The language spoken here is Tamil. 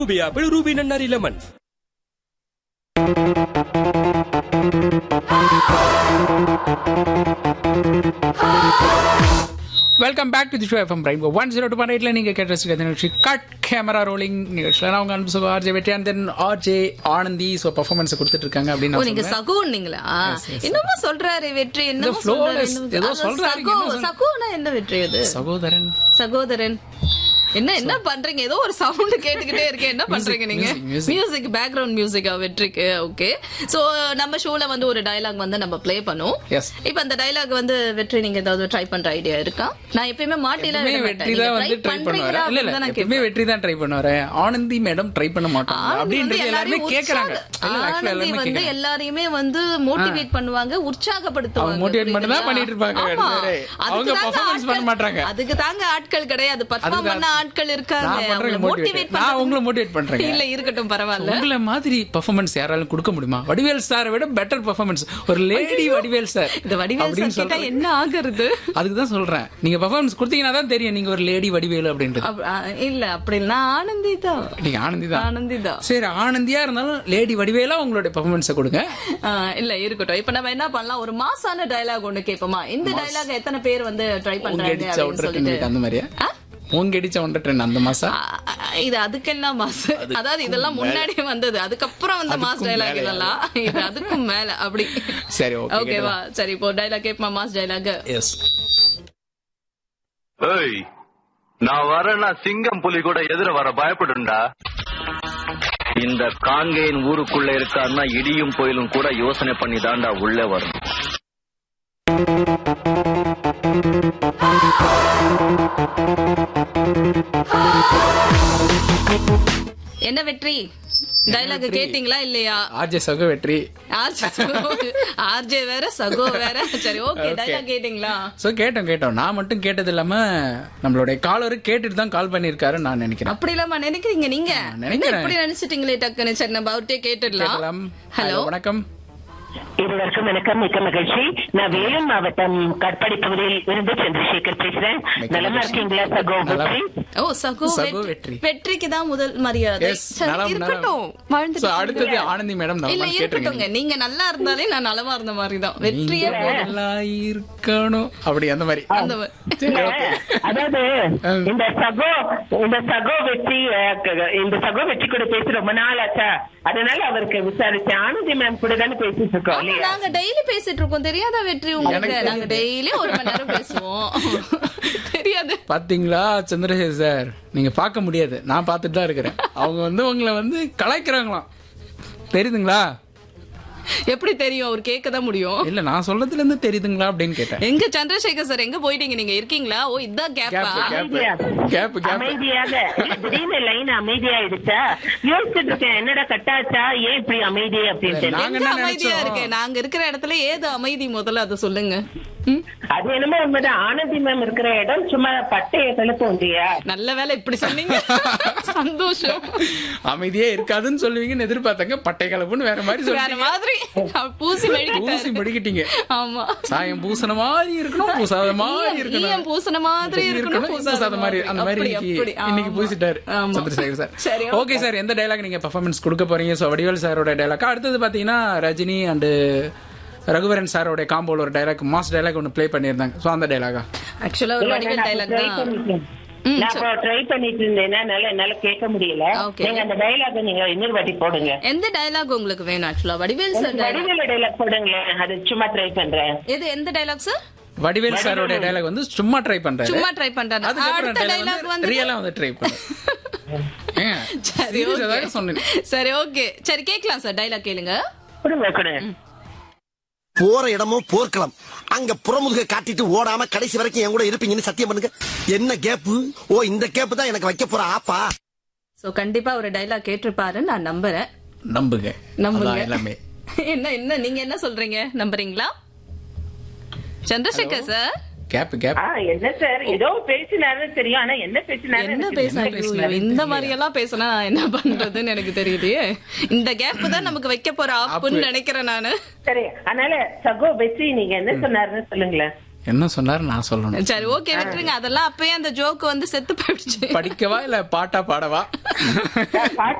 Ruby apple ruby nannari lemon welcome back to the show FM prime one zero two point எயிட்ல நீங்க கேட்டு ரசிக்கிறது நிகழ்ச்சி கட் கேமரா ரோலிங் நிகழ்ச்சியில் அவங்க அனுப்பு RJ Vetri and then RJ Anandhi so performance கொடுத்துட்டு இருக்காங்க அப்படின்னு ஓ நான் நீங்க சொல்றேன். சகோன்னீங்களா என்னமோ சொல்றாரு வெற்றி என்னமோ flow சொல்றாரு less. என்னமோ- ஏதோ அதான் சொல்றாரு, சகோ என்ன சொல்ற- சகோனா என்ன வெற்றி அது சகோதரன் சகோதரன் என்ன என்ன பண்றீங்க ஏதோ ஒரு சவுண்ட் கேட்டுக்கிட்டே இருக்கேன் என்ன பண்றீங்க நீங்க music, music. மியூசிக் பேக்ரவுண்ட் மியூசிக்கா வெற்றிக்கு ஓகே சோ நம்ம ஷோல வந்து ஒரு டயலாக் வந்து நம்ம ப்ளே பண்ணுவோம் Yes. இப்ப அந்த டயலாக் வந்து வெற்றி நீங்க ஏதாவது ட்ரை பண்ற ஐடியா இருக்கா நான் எப்பயுமே மாட்டில எப்பவுமே வெற்றி தான் வந்து ட்ரை பண்ணுவாரு இல்ல இல்ல எப்பவுமே வெற்றி தான் ட்ரை பண்ணுவாரு ஆனந்தி மேடம் ட்ரை பண்ண மாட்டாங்க அப்படின்றது எல்லாருமே கேக்குறாங்க இல்ல இல்ல, actually எல்லாருமே வந்து கேக்குறாங்க எல்லாரையுமே வந்து மோட்டிவேட் பண்ணுவாங்க உற்சாகப்படுத்துவாங்க அவங்க motivate மட்டும் தான் புரியுதுங்களா? பண்ணிட்டு இருப்பாங்க. ஆமா. சரி. அதுக்கு அவங்க தாங்க performance பண்ண ஆட்கள்- மாட்றாங்க. அதுக்கு தாங்க ஆட்கள் கிடையாது பர்ஃபார்ம் அதுக்கு பண்ண ஆட்கள் இருக்காங்க நான் பண்றேன் அவங்கள motivate. motivate நான் பண்றது- உங்களை motivate பண்றேங்க. இல்ல இருக்கட்டும் பரவாயில்ல உங்களை மாதிரி பெர்ஃபார்மன்ஸ் யாராலும் கொடுக்க முடியுமா வடிவேல் சாரை விட பெட்டர் பெர்ஃபார்மன்ஸ் ஒரு லேடி வடிவேல் சார் இந்த வடிவேல் அப்படின்னு சார் கேட்டா சொல்றேன். என்ன ஆகுறது அதுக்கு தான் சொல்றேன் நீங்க பெர்ஃபார்மன்ஸ் கொடுத்தீங்கன்னா தான் தெரியும் நீங்க ஒரு லேடி வடிவேலு அப்படின்றது அப்ப- ஆ, இல்ல அப்படி இல்ல நான் ஆனந்தி தான் நீங்க ஆனந்தி தான் ஆனந்தி தான் சரி ஆனந்தியா இருந்தாலும் லேடி வடிவேலா உங்களுடைய பெர்ஃபார்மன்ஸை கொடுங்க ஆ, இல்ல இருக்கட்டும் இப்ப நம்ம என்ன பண்ணலாம் ஒரு மாசான டயலாக் ஒண்ணு கேட்போமா இந்த டயலாக் எத்தனை பேர் வந்து ட்ரை உங்க பண்றாங்க அடிச்ச அப்படின்னு ஒன்றரை சொல்லிட்டு ட்ரெண்ட் அந்த மாதிரியா உங்க அடிச்ச ஒன்றரை ட்ரெண்ட் அந்த மாசம் ஆ, ஆ, இது அதுக்கெல்லாம் மாசு அதாவது இதெல்லாம் முன்னாடியே வந்தது அதுக்கப்புறம் வந்த மாஸ் அதுக்கும் டைலாக் மேலயா? இதெல்லாம் இது அதுக்கும் மேல அப்படி சரி ஓகே ஓகேவா சரி இப்போ டைலாக் கேட்பா மாஸ் டைலாக் எஸ் ஏய் நான் வரேன்னா சிங்கம் புலி கூட எதிர வர பயப்படுண்டா இந்த காங்கேயன் ஊருக்குள்ள இருக்கான்னா இடியும் புயலும் கூட யோசனை பண்ணி தாண்டா உள்ள வரும் என்ன வெற்றி டைலாக் கேட்டீங்களா இல்லையா ஆர்ஜே சக வெற்றி ஆர்ஜே ஆர்ஜே வேற சகோ வேற சரி ஓகே Okay. டைலாக் கேட்டீங்களா சோ கேட்டோம் கேட்டோம் நான் மட்டும் கேட்டது இல்லாம நம்மளுடைய காலரு கேட்டுட்டு தான் கால் பண்ணிருக்காருன்னு நான் நினைக்கிறேன் அப்படி இல்லாம நினைக்கிறீங்க நீங்க நினைக்கிறேன். என்ன இப்படி நினைச்சிட்டீங்களே டக்குன்னு சரி நம்ம அவர்கிட்டே கேட்டுடலாம் கேட்கலாம் ஹலோ ஹலோ வணக்கம் இருவருக்கும் வணக்கம் மிக்க மகிழ்ச்சி நான் வேலூர் மாவட்டம் கட்பாடி பகுதியில் இருந்து சந்திரசேகர் பேசுறேன் மிக்க நலமா மகிழ்ச்சி. இருக்கீங்களா சகோ நலம். வெற்றி ஓ சகோ சகோ வெற்றி வெற்றி. வெற்றிக்கு தான் முதல் மரியாதை எஸ் சரி, நலம் இருக்கட்டும் நலம் வாழ்ந்துட்டு So, அடுத்தது ஆனந்தி மேடம் இல்ல நலமா இருக்கட்டும்ங்க கேட்டுருங்க நீங்க நல்லா இருந்தாலே நான் நலமா இருந்த மாதிரி தான் வெற்றியே நீங்க போதும் நல்லா இருக்கணும் அப்படி அந்த மாதிரி அந்த மாதிரி. சரி, இல்ல, okay. அதாவது ம். இந்த சகோ இந்த சகோ வெற்றி அஹ், க- இந்த சகோ வெற்றி கூட பேசி ரொம்ப நாள் ஆச்சா அதனால அவருக்கு விசாரிச்சேன் ஆனந்தி மேம் கூட தானே பேசிட்டு இருக்கோம் ஆமா, இல்லையா நாங்க டெய்லி பேசிட்டு இருக்கோம் தெரியாதா வெற்றி உங்களுக்கு எனக்கு நாங்க டெய்லி ஒரு மணி நேரம் பேசுவோம் தெரியாது பாத்தீங்களா சந்திரசேகர் சார் நீங்க பார்க்க முடியாது நான் பார்த்துட்டு தான் இருக்கிறேன் அவங்க வந்து உங்களை வந்து கலாய்க்கிறாங்களாம் தெரியுதுங்களா எப்படி தெரியும் அவர் கேட்க தான் முடியும் இல்ல நான் சொல்றதுல இருந்து தெரியுதுங்களா அப்படின்னு கேட்டேன் எங்க சந்திரசேகர் சார் எங்க போயிட்டீங்க நீங்க இருக்கீங்களா ஓ இதான் கேப்பா கேப் கேப் அமைதியா. கேப் கேப் அமைதியாக இல்ல, திடீர்னு லைன் அமைதியாயிடுச்சா யோசிச்சுட்டு இருக்கேன் என்னடா கட்டாச்சா ஏன் இப்படி அமைதி அப்படின்ட்டு நாங்க எங்க என்ன அமைதியா நினைச்சோம்? இருக்கு நாங்க இருக்கிற இடத்துல ஏது அமைதி முதல்ல அதை சொல்லுங்க ம்? அது என்னமோ உண்மைதான் ஆனந்தி மேம் இருக்கிற இடம் சும்மா பட்டைய கழுப்பும் இல்லையா நல்ல வேலை இப்படி சொன்னீங்க சந்தோஷம் அமைதியே இருக்காதுன்னு சொல்லுவீங்கன்னு எதிர்பார்த்தாங்க பட்டை கலப்புன்னு வேற மாதிரி வேற சொல்லுவீங்க மாதிரி அவர் பூசி பூசி மெழுகிட்டாரு படிக்கிட்டீங்க ஆமா சாயம் பூசண மாதிரி இருக்கணும் பூசாத மாதிரி ஈயம் இருக்கணும் பூசின மாதிரி இருக்கணும் பூசாத மாதிரி அந்த மாதிரி அப்படி, இன்னைக்கு அப்படி. இன்னைக்கு ஆமா. பூசிட்டாரு ஆமா. சந்திரசேகர் சார் சரி ஓகே சார் எந்த டைலாக் நீங்க பெர்ஃபார்மன்ஸ் கொடுக்க போறீங்க சோ வடிவேல் சாரோட டைலாக் அடுத்தது பாத்தீங்கன்னா ரஜினி அண்ட் ரகுவரன் சாரோட காம்போல ஒரு டைலாக் மாஸ் டைலாக் ஒன்னு ப்ளே பண்ணியிருந்தாங்க சோ அந்த டைலாகா ஆக்சுவலா ஒரு இல்ல, வடிவேல் நான் டைலாக் try தான் பண்ணிட்டேன். ம், நான் இப்போ ட்ரை பண்ணிட்டு இருந்தேன்னா என்னால என்னால கேட்க முடியல Okay. நீங்க அந்த டைலாக் நீங்க இன்னொரு வாட்டி போடுங்க எந்த டைலாக் உங்களுக்கு வேணும் ஆக்சுவலா வடிவேல் சார் dialogue. வடிவேல டைலாக் போடுங்களேன் அது சும்மா ட்ரை பண்றேன் எது எந்த டைலாக் சார் வடிவேல் சாரோட டைலாக் வந்து சும்மா ட்ரை பண்றாரு சும்மா ட்ரை பண்றாரு அதுக்கப்புறம் அடுத்த டைலாக் டைலாக் வந்து வந்து ரியலா வந்து ட்ரை பண்ணு ஏங்க, சரி serious ஆ okay. தாங்க சொன்னேன் சரி ஓகே சரி கேக்கலாம் சார் டைலாக் கேளுங்க கொடுங்க கொடுங்க போற இடமும் போர்க்களம் அங்க புறமுதுக காட்டிட்டு ஓடாம கடைசி வரைக்கும் என் கூட இருப்பீங்கன்னு சத்தியம் பண்ணுங்க என்ன கேப்பு ஓ இந்த கேப்பு தான் எனக்கு வைக்க போற ஆப்பா சோ கண்டிப்பா ஒரு டைலாக் கேட்டிருப்பாருன்னு நான் நம்புறேன் நம்புங்க நம்புங்க அதான் எல்லாமே என்ன என்ன நீங்க என்ன சொல்றீங்க நம்புறீங்களா சந்திரசேகர் சார் கேப் கேப் ஆ என்ன சார் ஏதோ பேசினாரு தெரியும் ஆனா என்ன பேசினாரு என்ன எனக்கு பேசினாரு பேசினாரு இந்த தெரியல. மாதிரி எல்லாம் பேசினா நான் என்ன பண்றதுன்னு எனக்கு தெரியலையே இந்த கேப் தான் நமக்கு வைக்க போற ஆப்புன்னு நினைக்கிறேன் நானு சரி அதனால சகோ வெற்றி நீங்க என்ன சொன்னாருன்னு சொல்லுங்களேன் என்ன சொன்னாரு நான் சொல்லணும் சரி ஓகே விட்டுருங்க அதெல்லாம் அப்பயே அந்த ஜோக் வந்து செத்து போயிடுச்சு படிக்கவா இல்ல பாட்டா பாடவா